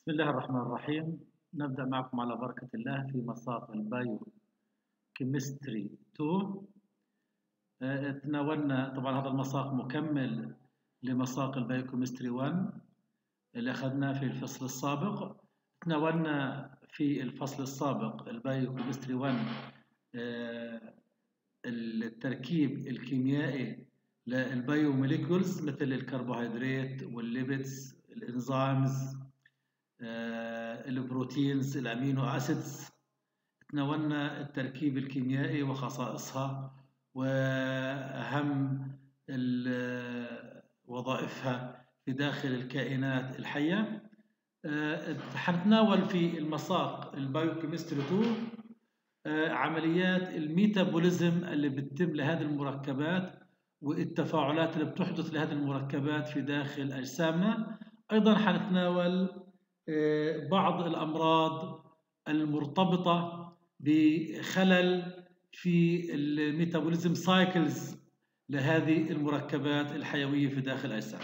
بسم الله الرحمن الرحيم نبدأ معكم على بركة الله في مساق البايو كيمستري 2 آه، تناولنا طبعا هذا المساق مكمل لمساق البايو كيمستري 1 اللي أخذناه في الفصل السابق تناولنا في الفصل السابق البايو كيمستري 1 آه، التركيب الكيميائي للبايو موليكولز مثل الكربوهيدرات والليبيدز الانزيمز آه، البروتينز الامينو اسيدز تناولنا التركيب الكيميائي وخصائصها واهم وظائفها في داخل الكائنات الحيه آه، حنتناول في المساق البايوكيمستري 2 آه، عمليات الميتابوليزم اللي بتتم لهذه المركبات والتفاعلات اللي بتحدث لهذه المركبات في داخل أجسامنا أيضا حنتناول بعض الأمراض المرتبطة بخلل في الميتابوليزم سايكلز لهذه المركبات الحيوية في داخل الأجسام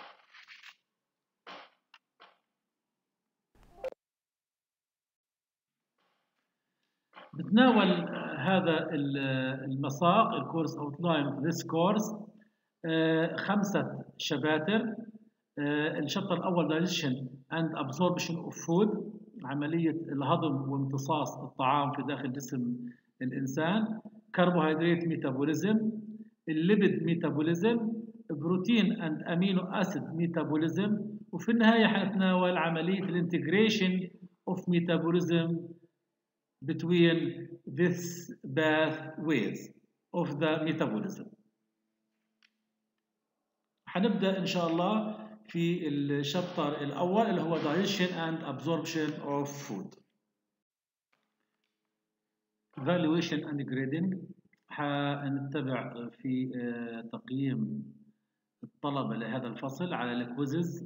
بتناول هذا المساق الكورس اوتلاين اوف ذيس كورس خمسة شباتر الشابتر الاول digestion and absorption of food عمليه الهضم وامتصاص الطعام في داخل جسم الانسان كربوهيدرات ميتابوليزم الليبيد ميتابوليزم بروتين اند امينو اسيد ميتابوليزم وفي النهايه حنتناول عمليه الانتجريشن اوف ميتابوليزم between this pathways of the metabolism هنبدا ان شاء الله في الشابتر الأول اللي هو digestion and absorption of food. Evaluation and grading حنتبع في تقييم الطلبة لهذا الفصل على الكويزز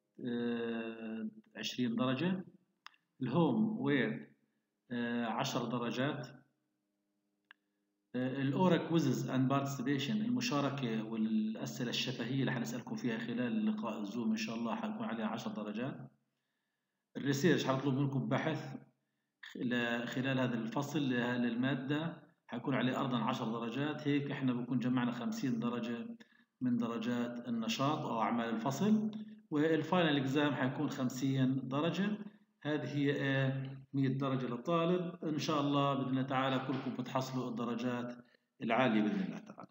20 درجة الهوم وير 10 درجات الاورا كويزز اند بارتيسيبيشن المشاركه والاسئله الشفهيه اللي حنسالكم فيها خلال لقاء الزوم ان شاء الله حيكون عليها 10 درجات الريسيرش حنطلب منكم بحث خلال هذا الفصل للماده حيكون عليه ارضا 10 درجات هيك احنا بكون جمعنا 50 درجه من درجات النشاط او اعمال الفصل والفاينل اكزام حيكون 50 درجه هذه هي 100 درجة للطالب إن شاء الله بإذن الله تعالى كلكم بتحصلوا الدرجات العالية بإذن الله تعالى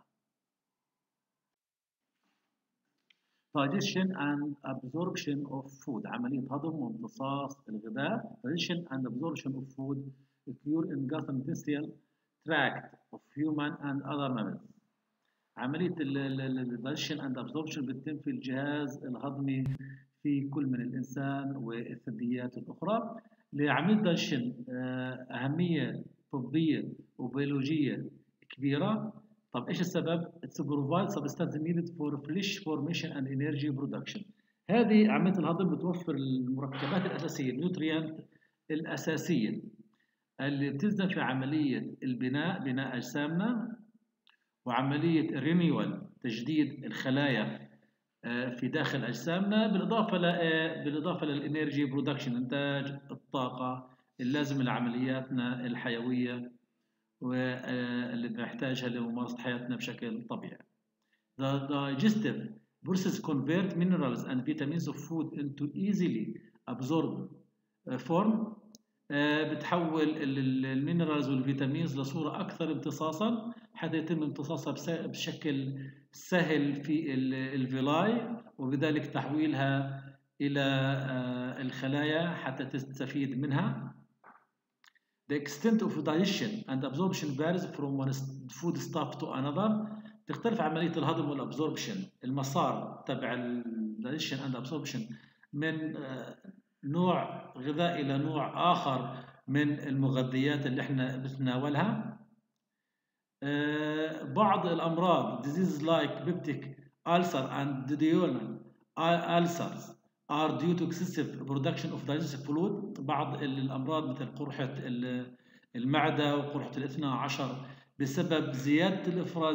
digestion and absorption of food عملية هضم وامتصاص الغذاء digestion and absorption of food occur in gastrointestinal tract of human and other mammals عملية digestion and absorption بتتم في الجهاز الهضمي في كل من الإنسان والثدييات الأخرى لعملية دايجيشن أهمية طبية وبيولوجية كبيرة طب إيش السبب؟ It's provide substance needed for flesh formation and energy production هذه عملية الهضم بتوفر المركبات الأساسية النيوتريانت الأساسية اللي بتلزم في عملية البناء بناء أجسامنا وعملية الرينيوال تجديد الخلايا في داخل اجسامنا بالاضافه بالاضافه للانرجي برودكشن انتاج الطاقه اللازمه لعملياتنا الحيويه واللي بنحتاجها لممارسه حياتنا بشكل طبيعي. The digestive process convert minerals and vitamins of food into easily absorbed form بتحول المينرالز والفيتامينز لصوره اكثر امتصاصا حتى يتم امتصاصها بشكل سهل في الفيلاي وبذلك تحويلها إلى الخلايا حتى تستفيد منها. The extent of digestion and absorption varies from one food stuff to another. تختلف عملية الهضم والابزوربشن المسار تبع digestion and absorption من نوع غذاء إلى نوع آخر من المغذيات اللي احنا بنتناولها. بعض الأمراض diseases like peptic ulcer and duodenal ulcers are due to excessive production of digestive fluid بعض الأمراض مثل قرحة المعدة وقرحة الاثنى عشر بسبب زيادة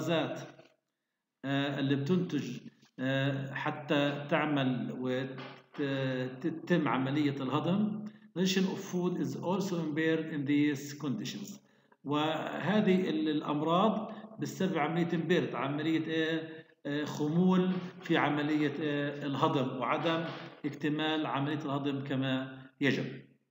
الإفرازات اللي بتنتج حتى تعمل تتم عملية الهضم digestion of food is also impaired in these conditions وهذه الأمراض بسبب عملية impaired عملية إيه خمول في عملية الهضم وعدم اكتمال عملية الهضم كما يجب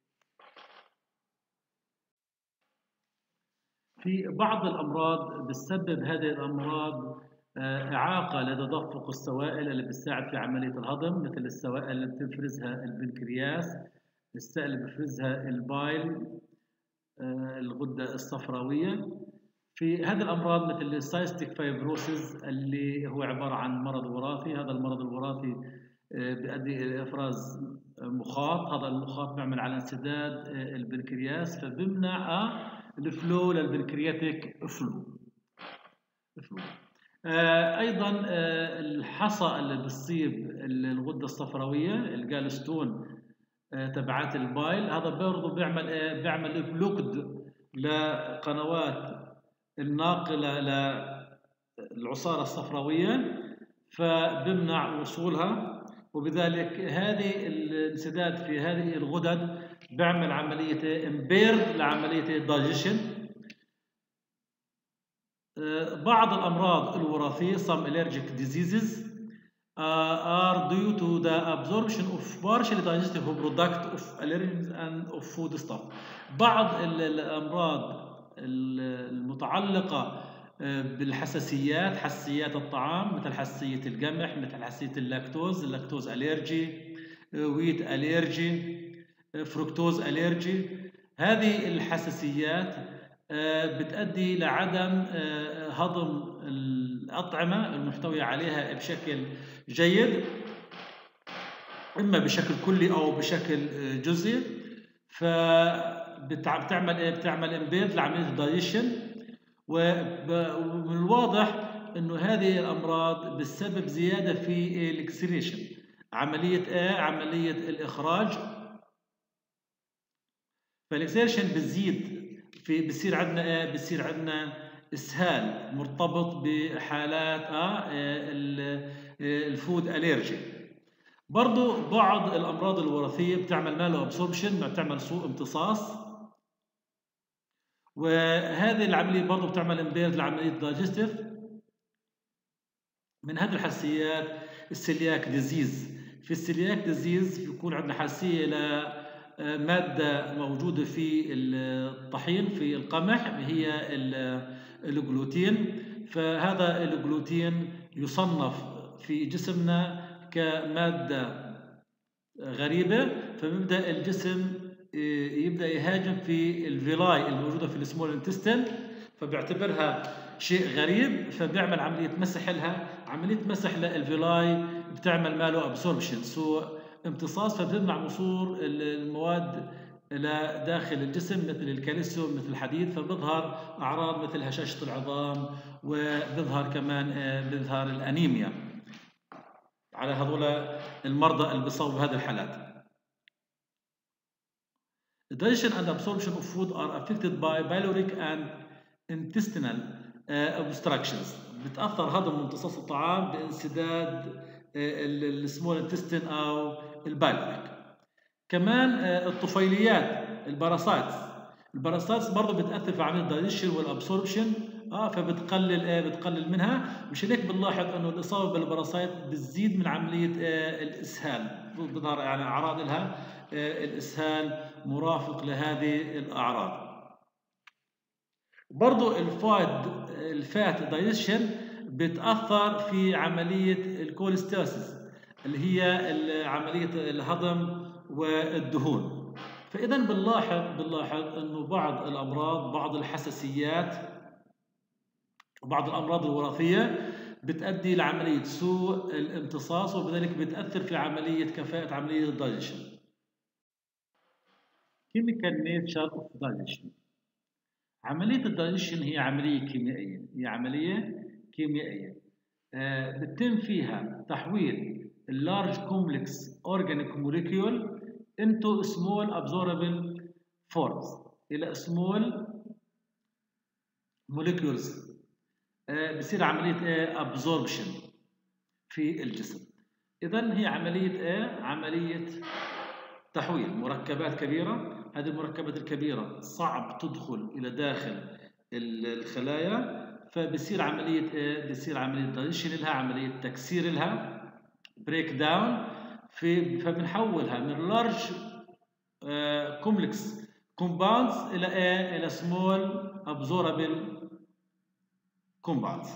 في بعض الأمراض بتسبب هذه الأمراض إعاقة لتدفق السوائل اللي بتساعد في عملية الهضم مثل السوائل اللي بتفرزها البنكرياس السائل اللي بيفرزها البايل الغدة الصفراوية في هذه الأمراض مثل السايستيك فايبروسيس اللي هو عبارة عن مرض وراثي هذا المرض الوراثي بيؤدي إلى إفراز مخاط هذا المخاط بيعمل على انسداد البنكرياس فبيمنع الفلو للبنكرياتيك فلو فلو ايضا الحصى اللي بتصيب الغده الصفراويه الجالستون تبعات البايل هذا برضه بيعمل بيعمل بلوكد لقنوات الناقله للعصاره الصفراويه فبمنع وصولها وبذلك هذه الانسداد في هذه الغدد بيعمل عمليه امبيرد لعمليه الدايجيشن بعض الأمراض الوراثية some allergic diseases uh, are due to the absorption of partially digestive product of allergens and of food stuff بعض الأمراض المتعلقة بالحساسيات حساسيات الطعام مثل حساسية القمح مثل حساسية اللاكتوز اللاكتوز أليرجي ويت أليرجي فركتوز أليرجي هذه الحساسيات بتؤدي لعدم هضم الأطعمة المحتوية عليها بشكل جيد إما بشكل كلي أو بشكل جزئي فبتعمل إيه؟ بتعمل امبيد لعملية الدايجيشن ومن الواضح إنه هذه الأمراض بسبب زيادة في الإكسريشن عملية إيه؟ عملية الإخراج فالإكسريشن بتزيد في بصير عندنا ايه بصير عندنا اسهال مرتبط بحالات اه الفود اليرجي برضو بعض الامراض الوراثيه بتعمل مالو ابسوربشن بتعمل سوء امتصاص وهذه العمليه برضو بتعمل امبيرد لعمليه دايجستيف من هذه الحساسيات السيلياك ديزيز في السيلياك ديزيز بيكون عندنا حساسيه ل مادة موجودة في الطحين في القمح هي الجلوتين فهذا الجلوتين يصنف في جسمنا كمادة غريبة فبيبدأ الجسم يبدأ يهاجم في الفيلاي الموجودة في السمول انتستين فبيعتبرها شيء غريب فبيعمل عملية مسح لها عملية مسح للفيلاي بتعمل ماله ابسوربشن سوء امتصاص فبتمنع وصول المواد الى داخل الجسم مثل الكالسيوم مثل الحديد فبظهر اعراض مثل هشاشه العظام وبظهر كمان بظهر الانيميا على هذول المرضى اللي بيصابوا بهذه الحالات Digestion and absorption of food are affected by pyloric and intestinal obstructions بتأثر هضم وامتصاص الطعام بانسداد السمول انتستين او البايلوريك كمان الطفيليات الباراسايتس الباراسايتس برضه بتاثر في عمليه الدايجيشن والابسوربشن اه فبتقلل ايه بتقلل منها مش هيك بنلاحظ انه الاصابه بالباراسايت بتزيد من عمليه آه الاسهال بظهر يعني اعراض لها آه الاسهال مرافق لهذه الاعراض برضه الفايد الفات دايجيشن بتاثر في عمليه الكوليستاسيس اللي هي عمليه الهضم والدهون فاذا بنلاحظ بنلاحظ انه بعض الامراض بعض الحساسيات وبعض الامراض الوراثيه بتؤدي لعمليه سوء الامتصاص وبذلك بتاثر في عمليه كفاءه عمليه الدايجيشن chemical nature of digestion عمليه الدايجيشن هي عمليه كيميائيه هي عمليه كيميائيه آه بتتم فيها تحويل اللارج كومبلكس اورجانيك موليكيول into small absorbable forms الى small molecules آه بصير عمليه ايه absorption في الجسم اذا هي عمليه ايه عمليه تحويل مركبات كبيره هذه المركبات الكبيره صعب تدخل الى داخل الخلايا فبصير عمليه ايه بصير عمليه دايجيشن لها عمليه تكسير لها بريك داون في فبنحولها من لارج كومبلكس كومباوندز الى ايه الى سمول ابزوربل كومباوندز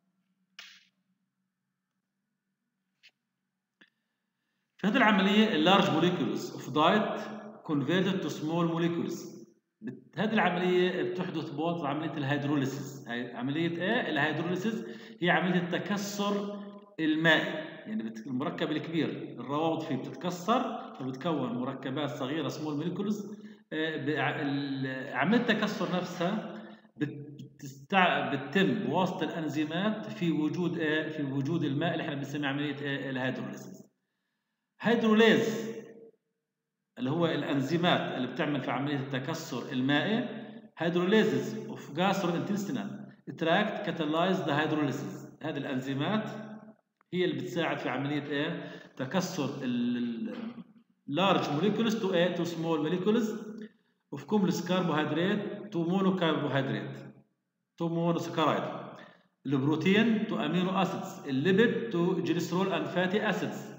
في هذه العمليه اللارج موليكولز اوف دايت converted to small molecules هذه العمليه بتحدث بواسطه عمليه الهيدروليسيس عمليه ايه الهيدروليسيس هي عمليه التكسر المائي يعني المركب الكبير الروابط فيه بتتكسر فبتكون مركبات صغيره سمول موليكولز عمليه التكسر نفسها بتستع... بتتم بواسطه الانزيمات في وجود ايه في وجود الماء اللي احنا بنسميه عمليه ايه الهيدروليسيس هيدروليز اللي هو الانزيمات اللي بتعمل في عمليه التكسر المائي هيدروليزز اوف جاستروانتستينال تراكت كاتالايز ذا هيدروليسيس هذه الانزيمات هي اللي بتساعد في عمليه ايه تكسر اللارج موليكولز تو ايه تو سمول موليكولز اوف كومبلكس كربوهيدرات تو مونو كربوهيدرات تو مونوسكرايد البروتين تو امينو اسيدز الليبيد تو جليسرول اند فاتي اسيدز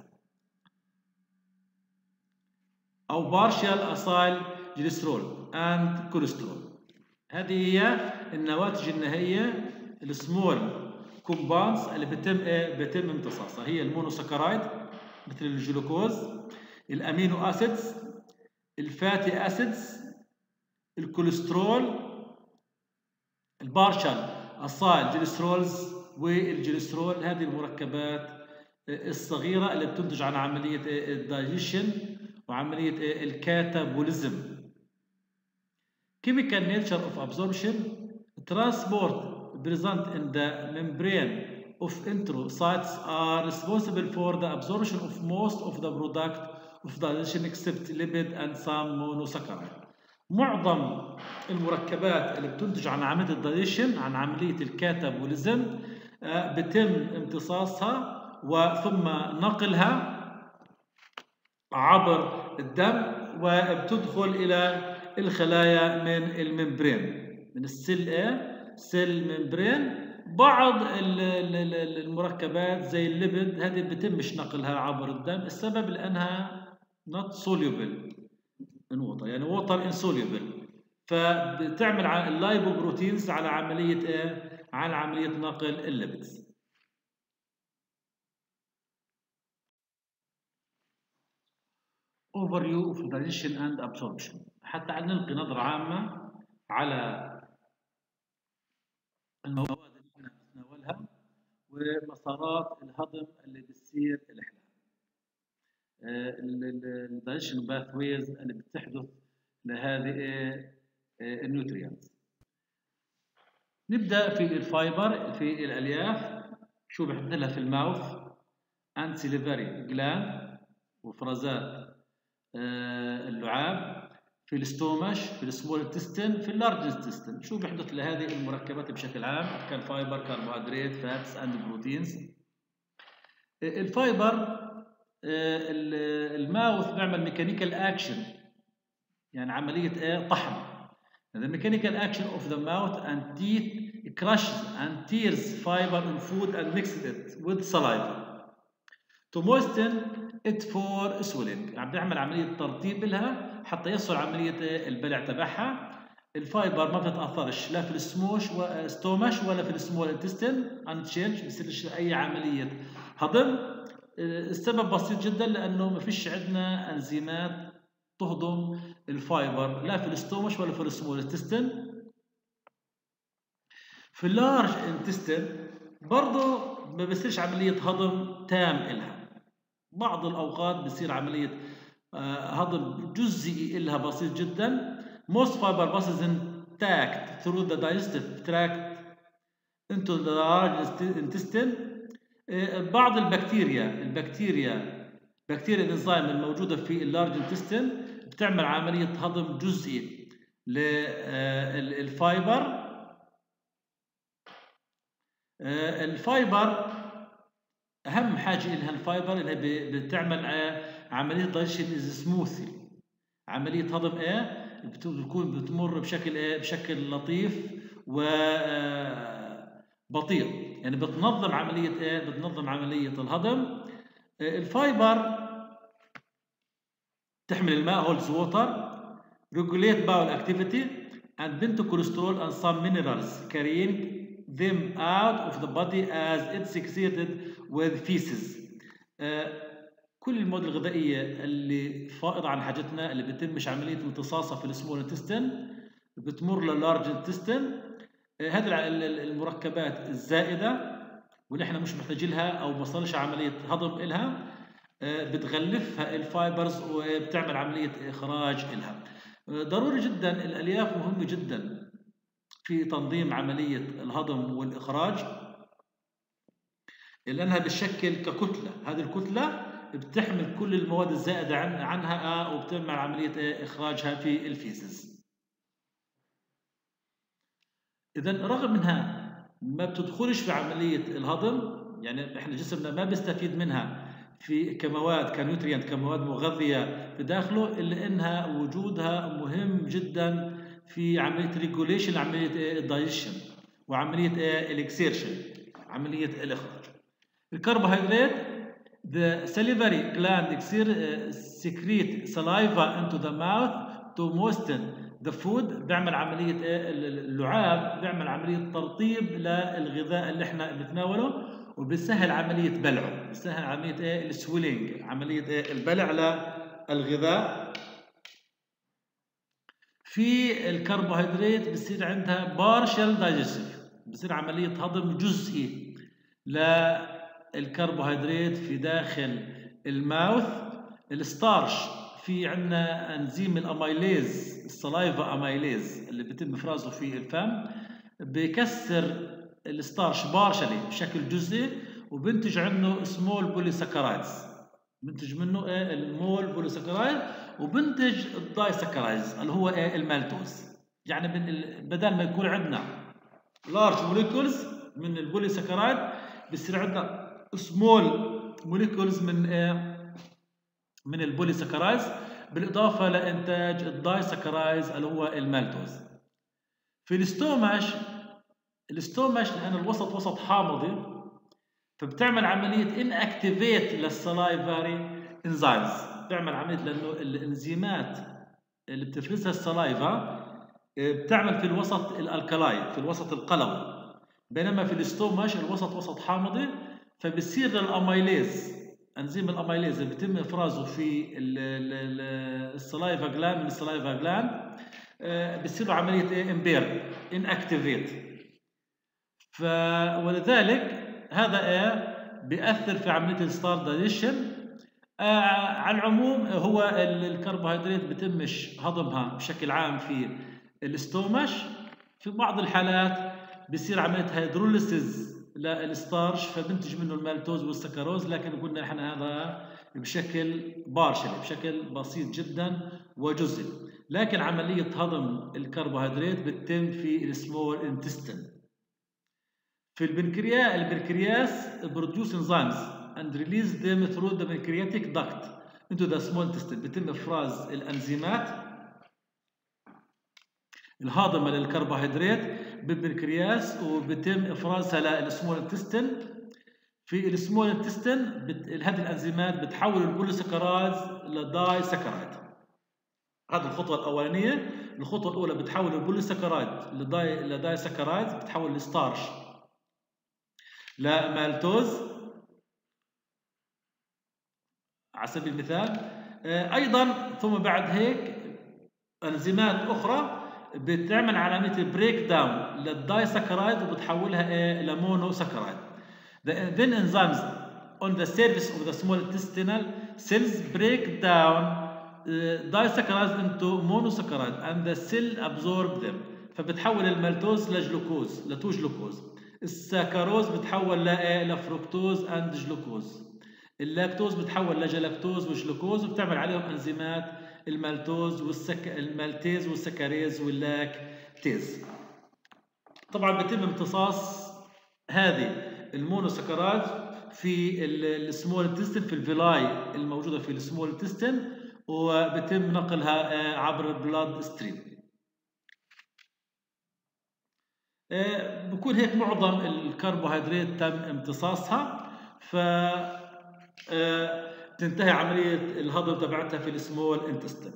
او بارشال اسايل جليسرول اند كوليسترول هذه هي النواتج النهائيه السمول كومباوندز اللي بتم ايه بتم امتصاصها هي المونوسكرايد مثل الجلوكوز الامينو اسيدز الفاتي اسيدز الكوليسترول البارشال اسايل جليسرولز والجليسرول هذه المركبات الصغيره اللي بتنتج عن عمليه الدايجيشن وعمليه الكاتابوليزم chemical nature of absorption transport present in the membrane of enterocytes are responsible for the absorption of most of the product of digestion except lipid and some monosaccharide. معظم المركبات اللي بتنتج عن عملية الدايجيشن عن عملية الكاتابوليزم بتم امتصاصها وثم نقلها عبر الدم وبتدخل إلى الخلايا من الممبرين من السيل ايه سيل ممبرين بعض المركبات زي الليبيد هذه بتمش نقلها عبر الدم السبب لانها not soluble in water يعني water insoluble فبتعمل اللايبوبروتينز على عمليه ايه على عمليه نقل الليبيدز overview of digestion and absorption حتى نلقي نظرة عامة على المواد اللي احنا بنتناولها ومسارات الهضم اللي بتصير لها الدايجيشن باثويز اللي بتحدث لهذه النيوتريانز نبدا في الفايبر في الالياف شو بحدث لها في الماوث اند سيليفري جلاند وفرازات اللعاب في الاستومش في السمول انتستين في اللارج انتستين شو بيحدث لهذه المركبات بشكل عام كان فايبر كربوهيدرات فاتس اند بروتينز الفايبر الماوث بيعمل ميكانيكال اكشن يعني عمليه ايه طحن The mechanical action of the mouth and teeth crushes and tears fiber in food and mixes it with saliva to moisten it for swelling عم بيعمل عمليه ترطيب لها حتى يصل عمليه البلع تبعها الفايبر ما بتتاثرش لا في السموش ستومش ولا في السمول انتستين ان تشينج بيصيرش اي عمليه هضم السبب بسيط جدا لانه ما فيش عندنا انزيمات تهضم الفايبر لا في الستومش ولا في السمول انتستين في اللارج انتستين برضه ما بيصيرش عمليه هضم تام لها بعض الاوقات بصير عمليه هضم جزئي لها بسيط جدا most fiber buses intact through the digestive tract into the large intestine بعض البكتيريا البكتيريا بكتيريا الانزيم الموجوده في اللارج انتستين بتعمل عمليه هضم جزئي للفايبر الفايبر اهم حاجه لها الفايبر اللي بتعمل عمليه دايجيشن سموثي عمليه هضم ايه بتكون بتمر بشكل ايه بشكل لطيف و بطيء يعني بتنظم عمليه ايه بتنظم عمليه الهضم الفايبر تحمل الماء هولز ووتر regulate bowel activity and bind to cholesterol and some minerals carrying them out of the body as it's secreted with feces كل المواد الغذائية اللي فائضة عن حاجتنا اللي بتمش عملية امتصاصها في السمول انتستين بتمر للارج انتستين هذه المركبات الزائدة واللي احنا مش محتاجين لها او بصلش عملية هضم إلها بتغلفها الفايبرز وبتعمل عملية إخراج إلها ضروري جدا الألياف مهمة جدا في تنظيم عملية الهضم والإخراج لأنها بتشكل ككتلة هذه الكتلة بتحمل كل المواد الزائدة عن عنها وبتعمل عملية إخراجها في الفيزز إذا رغم منها ما بتدخلش في عملية الهضم يعني احنا جسمنا ما بيستفيد منها في كمواد كنيوتريانت كمواد مغذية في داخله إلا إنها وجودها مهم جدا في عملية ريجوليشن عملية الدايجيشن وعملية الاكسيرشن عملية الإخراج الكربوهيدرات the salivary gland secrete saliva into the mouth to moisten the food بيعمل عملية اللعاب بيعمل عملية ترطيب للغذاء اللي احنا بنتناوله وبيسهل عملية بلعه بيسهل عملية ايه السويلينج عملية ايه البلع للغذاء في الكربوهيدرات بصير عندها بارشل دايجستيف بصير عملية هضم جزئي للكربوهيدرات في داخل الماوث الستارش في عندنا انزيم الاميليز السلايفا اميليز اللي بيتم افرازه في الفم بكسر الستارش بارشلي بشكل جزئي وبنتج عنه سمول بوليساكرايدز بنتج منه ايه المول بوليساكرايد وبنتج الدايساكرايدز اللي هو ايه المالتوز يعني من بدل ما يكون عندنا لارج موليكولز من البوليساكرايد بصير عندنا سمول موليكولز من ايه من البوليساكرايدز بالاضافه لانتاج الدايساكرايدز اللي هو المالتوز في الاستوماش الاستوماش لان الوسط وسط حامضي فبتعمل عمليه ان اكتيفيت للسلايفاري انزيمز بتعمل عمليه لانه الانزيمات اللي بتفرزها السلايفا بتعمل في الوسط الالكلاي في الوسط القلوي بينما في الاستوماش الوسط وسط حامضي فبصير للاميليز انزيم الاميليز اللي بيتم افرازه في السلايفا جلاند من السلايفا جلاند بصير عمليه ايه امبير ان اكتيفيت ف ولذلك هذا ايه بيأثر في عمليه الستار دايجيشن آه على العموم هو الكربوهيدرات بتمش هضمها بشكل عام في الاستومش في بعض الحالات بصير عمليه هيدروليسيز للستارش فبنتج منه المالتوز والسكروز لكن قلنا احنا هذا بشكل بارشلي بشكل بسيط جدا وجزئي لكن عمليه هضم الكربوهيدرات بتتم في السمول انتستين في البنكرياس البنكرياس produce enzymes and release them through the pancreatic duct into the small intestine بيتم افراز الانزيمات الهاضمه للكربوهيدرات بالبنكرياس وبيتم افرازها للسمول انتستين في السمول انتستين هذه الانزيمات بتحول البوليسكرايز لداي سكرايد هذه الخطوه الاولانيه الخطوه الاولى بتحول البوليسكرايد لداي لداي سكرايد بتحول لستارش لا مالتوز على سبيل المثال ايضا ثم بعد هيك انزيمات اخرى بتعمل علامه بريك داون للدايسكرايد وبتحولها ايه لمونوسكرايد then enzymes on the surface of the small intestinal cells break down uh, disaccharides into monosaccharides and the cell absorb them فبتحول المالتوز لجلوكوز لتو جلوكوز السكروز بتحول لايه لفركتوز اند جلوكوز اللاكتوز بتحول لجلاكتوز وجلوكوز وبتعمل عليهم انزيمات المالتوز والسك... المالتيز والسكريز واللاكتيز طبعا بيتم امتصاص هذه المونوسكرايد في السمول انتستين في الفيلاي الموجوده في السمول انتستين وبتم نقلها آه، عبر البلاد ستريم آه، بكون هيك معظم الكربوهيدرات تم امتصاصها ف آه، تنتهي عمليه الهضم تبعتها في السمول انتستين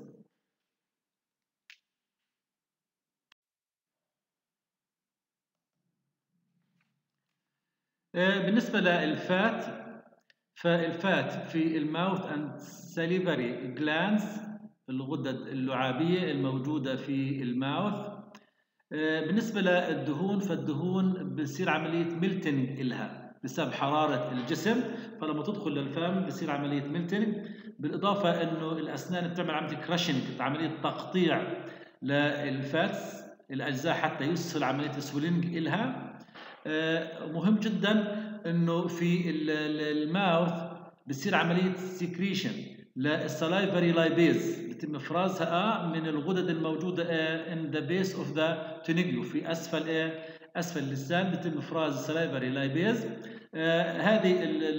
بالنسبه للفات فالفات في الماوث اند ساليفري جلانس الغدد اللعابيه الموجوده في الماوث آه، بالنسبة للدهون فالدهون بصير عملية ميلتنج إلها بسبب حرارة الجسم فلما تدخل للفم بصير عملية ميلتنج بالإضافة إنه الأسنان بتعمل عملية كراشنج عملية تقطيع للفاتس الأجزاء حتى يسهل عملية سويلنج إلها آه، مهم جدا إنه في الماوث بصير عملية سكريشن للسلايفري لايبيز يتم افرازها من الغدد الموجوده in the base of the تونيجلو في اسفل ايه اسفل اللسان بيتم افراز السلايفري لايبيز آه هذه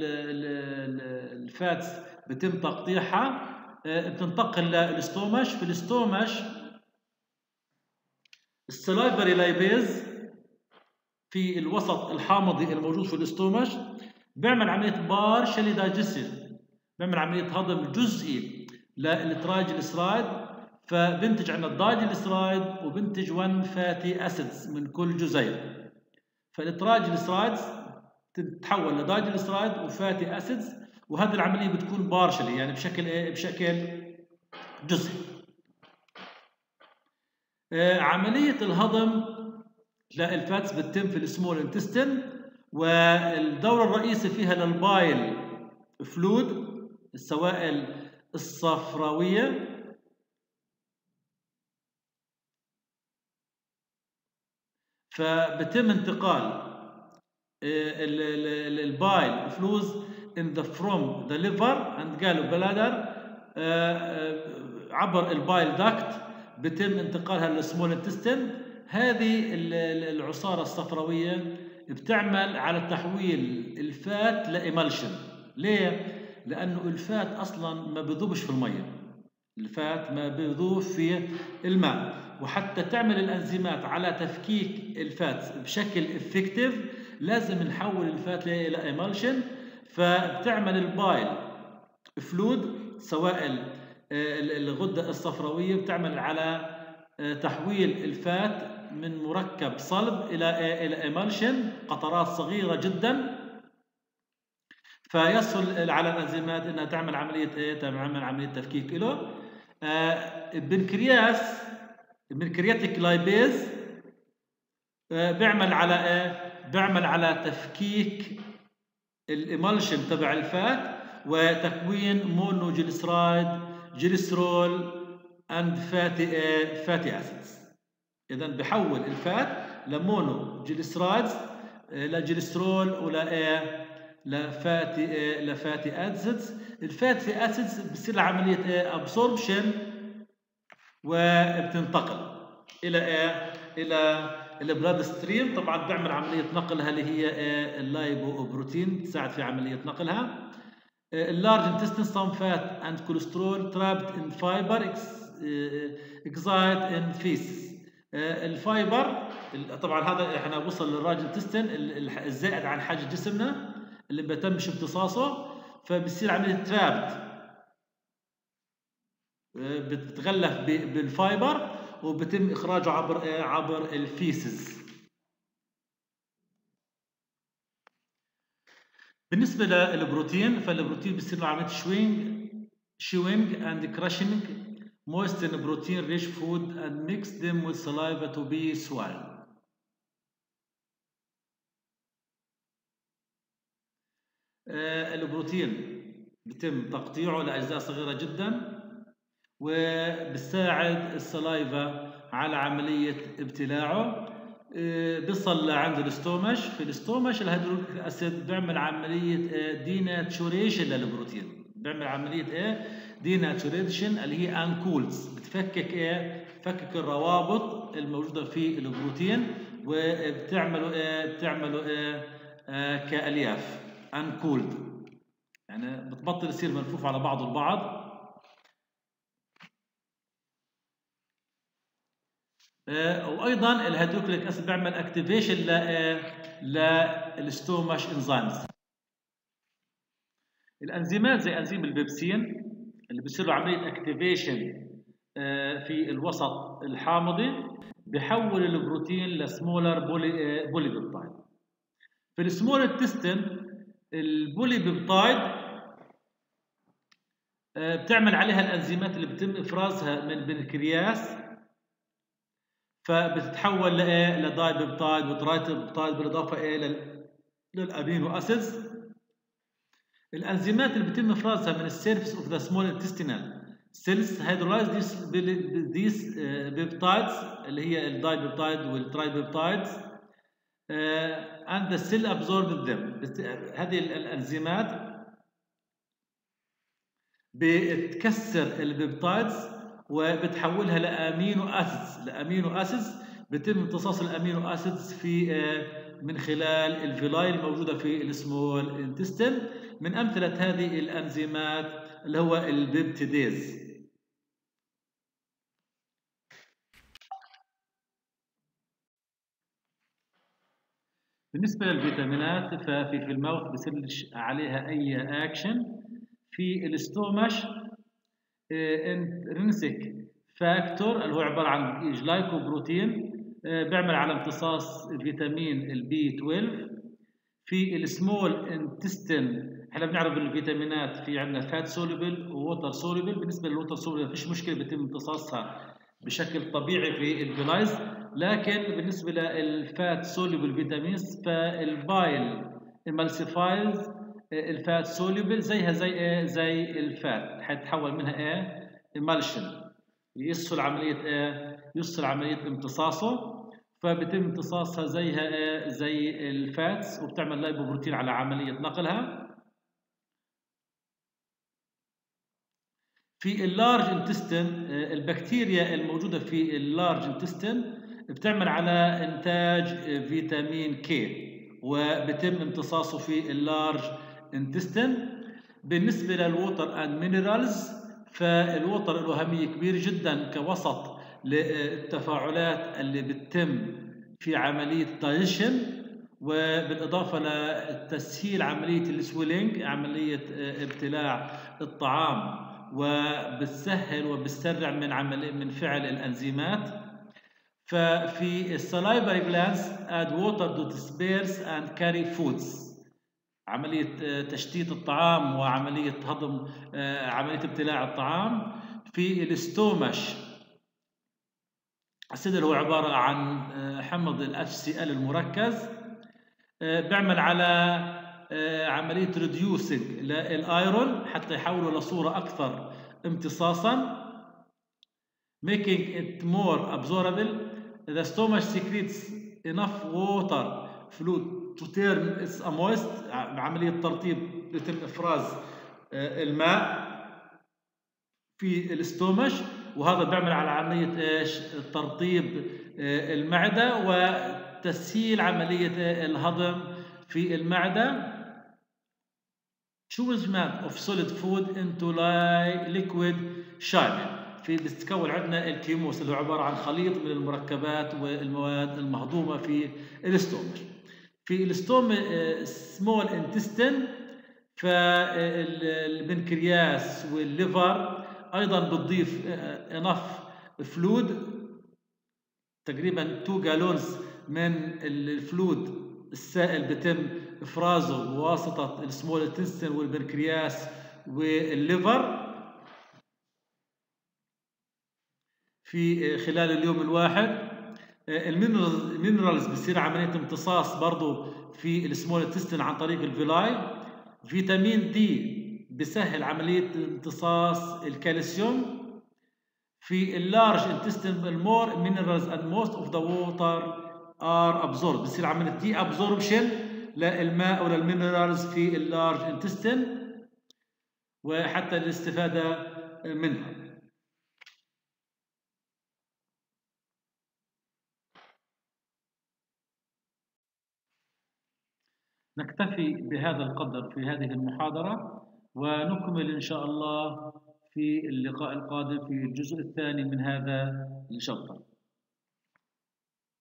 الفاتس بيتم تقطيعها آه بتنتقل للاستومش في الاستومش السلايفري لايبيز في الوسط الحامضي الموجود في الاستومش بيعمل عمليه بارشلي دايجستيف بيعمل عمليه هضم جزئي للترايجلسرايد فبنتج عندنا الدايجلسرايد وبنتج 1 فاتي اسيدز من كل جزيء فالترايجلسرايدز تتحول لدايجلسرايد وفاتي اسيدز وهذه العمليه بتكون بارشلي يعني بشكل ايه بشكل جزئي آه عمليه الهضم للفاتس بتتم في السمول انتستين والدور الرئيسي فيها للبايل فلود السوائل الصفراوية فبتم انتقال آه، البايل فلوز in the from the liver and gallbladder آه، آه، عبر البايل داكت بتم انتقالها للسمول انتستين هذه العصارة الصفراوية بتعمل على تحويل الفات لإيمالشن ليه؟ لأنه الفات أصلا ما بيذوبش في المية الفات ما بيذوب في الماء وحتى تعمل الأنزيمات على تفكيك الفات بشكل افكتيف لازم نحول الفات إلى ايمالشن فبتعمل البايل فلود سوائل آه، الغدة الصفراوية بتعمل على آه، تحويل الفات من مركب صلب إلى آه، إلى ايمالشن قطرات صغيرة جدا فيسهل على الانزيمات انها تعمل عمليه ايه؟ تعمل عمليه تفكيك له آه البنكرياس البنكرياتيك لايبيز آه بيعمل على ايه؟ بيعمل على تفكيك الايمالشن تبع الفات وتكوين مونو جليسرايد جليسرول اند فاتي ايه؟ فاتي اسيدز اذا بحول الفات لمونو جليسرايدز آه، لجليسرول ولا ايه لفاتي لفاتي اسيدز الفاتي اسيدز بصير عمليه ايه ابسوربشن وبتنتقل الى ايه الى البلاد ستريم طبعا بيعمل عمليه نقلها اللي هي إيه اللايبو بروتين تساعد في عمليه نقلها اللارج intestine some fat and cholesterol trapped in fiber excited in feces الفايبر طبعا هذا احنا وصل للراج انتستين الزائد عن حاجه جسمنا اللي ما تمش امتصاصه فبصير عمليه ترابت آه، بتتغلف بالفايبر وبتم اخراجه عبر آه، عبر الفيسز بالنسبه للبروتين فالبروتين بصير له عمليه شوينج شوينج اند كراشنج moisten protein rich food and mix them with saliva to be swallowed آه، البروتين بتم تقطيعه لأجزاء صغيرة جدا وبتساعد السلايفا على عملية ابتلاعه آه، بيصل لعند الاستومش في الاستومش الهيدروليك اسيد بيعمل عملية ديناتشوريشن آه، للبروتين بيعمل عملية ايه ديناتشوريشن اللي هي انكولز بتفكك ايه بتفكك الروابط الموجودة في البروتين وبتعمله ايه بتعمله ايه آه كالياف uncooled يعني بتبطل يصير ملفوف على بعضه البعض آه، وايضا الهيدروكليك اسيد بيعمل اكتيفيشن ل للستوماش انزيمز الانزيمات زي انزيم البيبسين اللي بيصير له عمليه اكتيفيشن في الوسط الحامضي بحول البروتين لسمولر بولي بولي بيبتايد في السمول انتستين البولي بيبتايد بتعمل عليها الانزيمات اللي بيتم افرازها من البنكرياس فبتتحول لايه لداي بيبتايد وترايت بيبتايد بالاضافه ايه للامينو اسيدز الانزيمات اللي بيتم افرازها من السيرفس اوف ذا سمول انتستينال سيلز هيدرولايز ذيس ذيس بيبتايدز اللي هي الداي بيبتايد والتراي بيبتايدز and the cell absorbed them هذه الانزيمات بتكسر البيبتايدز وبتحولها لامينو اسيدز لامينو اسيدز بيتم امتصاص الامينو اسيدز في من خلال الفيلاي الموجوده في السمول انتستين من امثله هذه الانزيمات اللي هو البيبتيديز بالنسبه للفيتامينات ففي في الماوث بيصيرش عليها اي اكشن في الاستومش انترنسك فاكتور اللي هو عباره عن جلايكوبروتين بيعمل على امتصاص فيتامين البي 12 في السمول انتستين احنا بنعرف الفيتامينات في عندنا فات سوليبل ووتر سوليبل بالنسبه للوتر سوليبل ما فيش مشكله بيتم امتصاصها بشكل طبيعي في الفيلايز لكن بالنسبه للفات سوليبل فيتامينز فالبايل emulsifies الفات سوليبل زيها زي ايه زي الفات حيتحول منها ايه emulsion يسهل عمليه ايه يسهل عمليه امتصاصه فبيتم امتصاصها زيها ايه زي الفاتس وبتعمل لايبوبروتين على عمليه نقلها في اللارج انتستين البكتيريا الموجوده في اللارج انتستين بتعمل على انتاج فيتامين كي وبتم امتصاصه في اللارج انتستين بالنسبه للووتر اند مينرالز فالووتر له اهميه كبيره جدا كوسط للتفاعلات اللي بتتم في عمليه دايجيشن وبالاضافه لتسهيل عمليه السويلينج عمليه ابتلاع الطعام وبتسهل وبتسرع من عمل من فعل الانزيمات ففي السلايفري جلانس add water to disperse and carry foods عملية تشتيت الطعام وعملية هضم عملية ابتلاع الطعام في الاستومش السيد هو عبارة عن حمض ال HCl المركز بيعمل على عملية ريديوسنج للايرون حتى يحوله لصورة أكثر امتصاصا making it more absorbable the stomach secretes enough water fluid to turn its moist بعملية ترطيب يتم إفراز الماء في الاستومش وهذا بيعمل على عملية ايش؟ ترطيب المعدة وتسهيل عملية الهضم في المعدة choosement of solid food into liquid sharpening في بتتكون عندنا الكيموس اللي هو عباره عن خليط من المركبات والمواد المهضومه في الاستومش في الاستوم سمول انتستين فالبنكرياس والليفر ايضا بتضيف انف فلود تقريبا 2 جالونز من الفلود السائل بيتم افرازه بواسطه السمول انتستين والبنكرياس والليفر في خلال اليوم الواحد المينرالز بتصير عمليه امتصاص برضه في السمول انتستين عن طريق الفيلاي فيتامين دي بسهل عمليه امتصاص الكالسيوم في اللارج انتستين المور مينرالز اند موست اوف ذا ووتر ار ابزورب بتصير عمليه دي ابزوربشن للماء وللمينرالز في اللارج انتستين وحتى الاستفاده منها نكتفي بهذا القدر في هذه المحاضرة ونكمل إن شاء الله في اللقاء القادم في الجزء الثاني من هذا الشابتر